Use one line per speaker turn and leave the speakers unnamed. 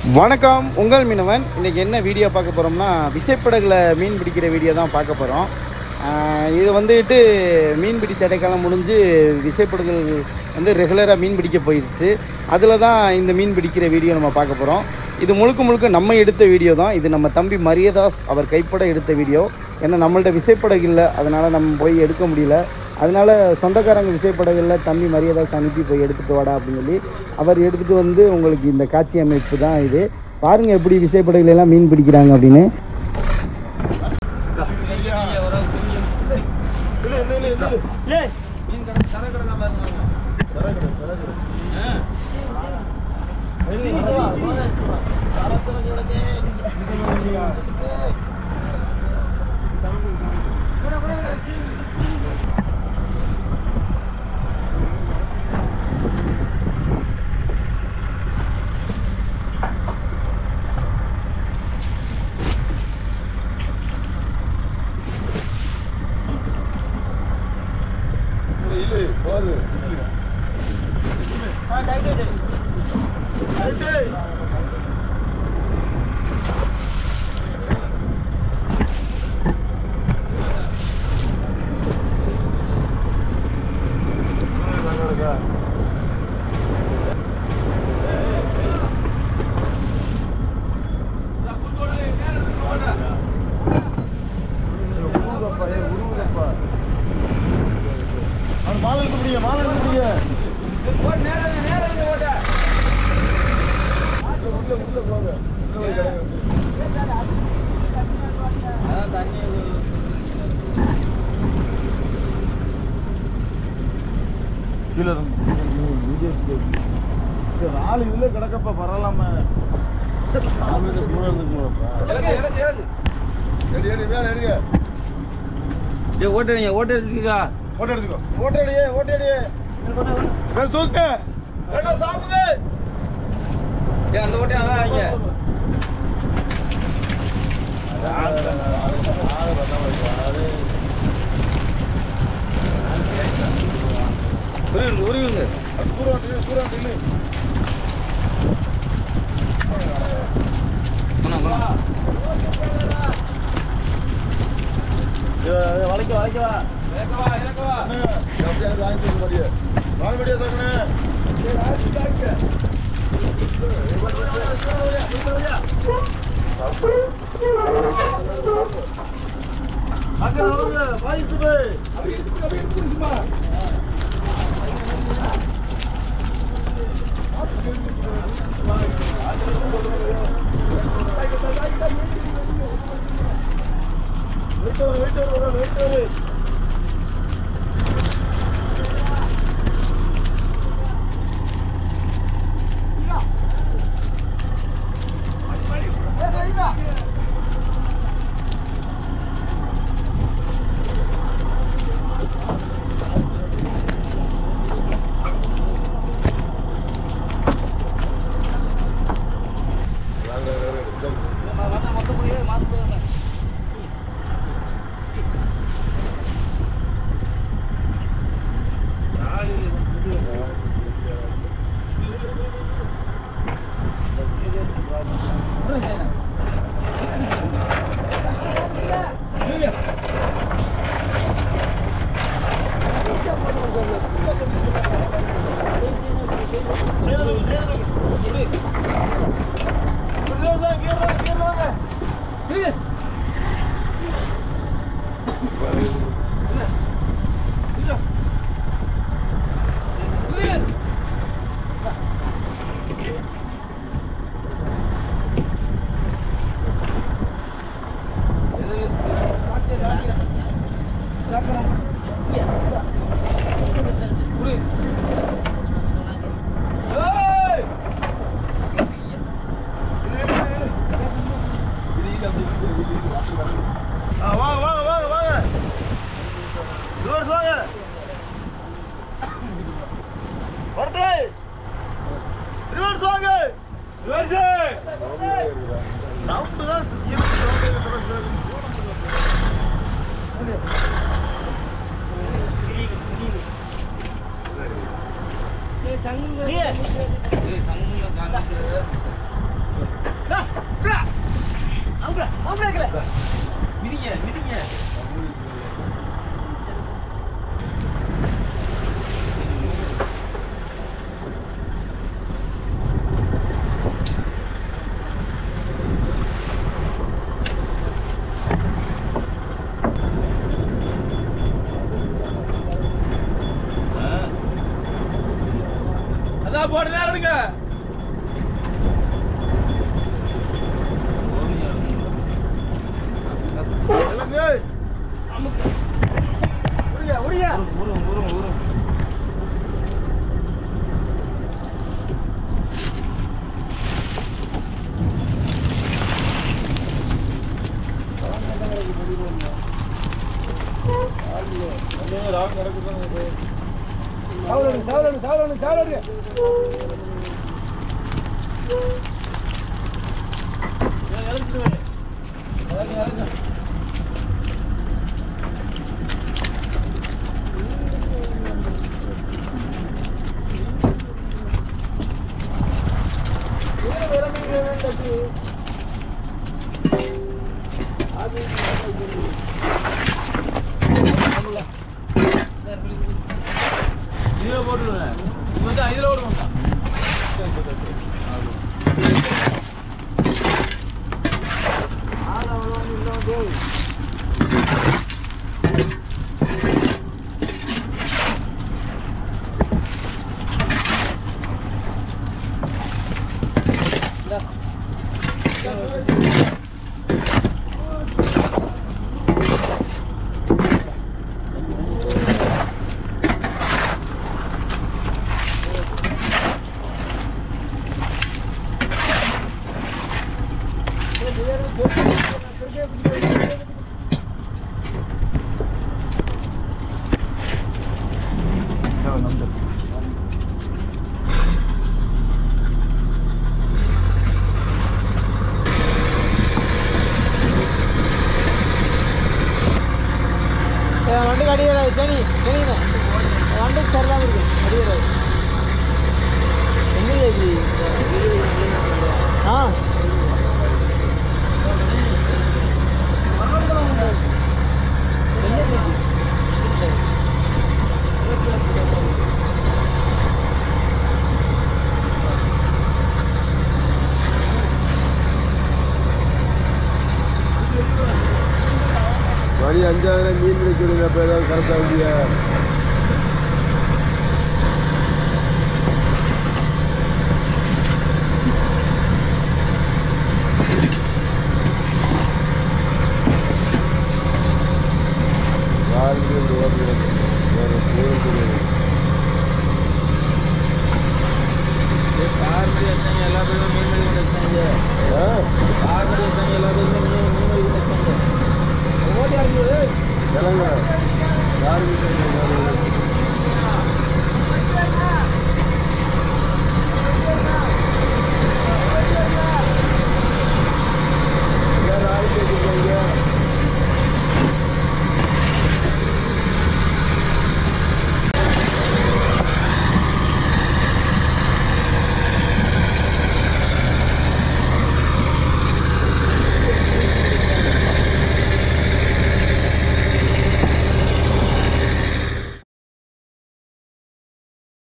வணக்கம் உங்கள் மீனவன் இன்றைக்கி என்ன வீடியோ பார்க்க போகிறோம்னா விசைப்படகுல மீன் பிடிக்கிற வீடியோ தான் பார்க்க போகிறோம் இது வந்துட்டு மீன்பிடி தடைக்காலம் முடிஞ்சு விசைப்படகுகள் வந்து ரெகுலராக மீன் பிடிக்க போயிடுச்சு அதில் தான் இந்த மீன் பிடிக்கிற வீடியோ நம்ம பார்க்க போகிறோம் இது முழுக்க முழுக்க நம்ம எடுத்த வீடியோ தான் இது நம்ம தம்பி மரியதாஸ் அவர் கைப்பட எடுத்த வீடியோ ஏன்னா நம்மள்ட்ட விசைப்படகு இல்லை அதனால் நம்ம போய் எடுக்க முடியல அதனால சொந்தக்காரங்க விசைப்படகுல தம்பி மரியதாஸ் அனுப்பி போய் எடுத்துகிட்டு வாடா அப்படின்னு சொல்லி அவர் எடுத்துகிட்டு வந்து உங்களுக்கு இந்த காட்சி அமைப்பு தான் இது பாருங்கள் எப்படி விசைப்படகுல எல்லாம் மீன் பிடிக்கிறாங்க அப்படின்னு
நாலு இதுல கிடக்கப்ப பரவாயில்லாம
ஓட்டடிங்க ஓட்ட எடுத்துக்கா
ஓட்ட எடுத்துக்கோ ஓட்ட அடியே ஓட்ட அடியே வேற தூக்கு வேண்டாம் சாப்பிடுங்க
ஏ அந்த ஓட்டை அதான் வாங்க உருவிங்க உருவிங்க
தூரம் நில்லு, தூரம் நில்லு.
போனா போனா
வளைக்க வளைக்க வா
இறக்கவா இறக்கவா
வாங்கடியா தக்கணே வாங்க வாங்க வாங்க வாங்க ரிவர்ஸ் வாங்க வரட்டு ரிவர்ஸ் வாங்க ரிவர்ஸ் சவுண்ட் தான்
ஏய் சங்குங்க ஏய் சங்குங்க காமிக்கிறது மிதிங்க மிதிங்க அதான் போட நேரம் எடுங்க
இறங்கு. உருங்க, உருங்க.
உருங்க உருங்க உருங்க
அங்கே ராம் கிடக்குதான் இது.
சாவலடு சாவலடு சாவலடு சாவலடு
இதுல போட்டுருவேன் இது வந்து இதுல ஓடுவோம்
வண்டி அடிக்கிறாது சனி சரிங்கண்ணா வண்டி சரியில்லாம இருக்கு அடிக்கிறாது எங்கே இப்படி ஆ
மணி அஞ்சாயிரம் மீன் பிடிக்கிறீங்க அப்போ ஏதாவது கரெக்டாக இல்லையா யாருக்கு இந்த ஓட்டுறது வேறு தூரம் தெரியாது
கார் படி வச்சாங்க எல்லா பேரும் மீன் பிடி கொண்டு வச்சாங்க
ஆ
கார் படி வச்சாங்க எல்லா பேரும் மீன் மீன் பிடி கொண்டு வச்சாங்க ஓடி ஆகுது
கிளங்க யாருக்கு தெரியும்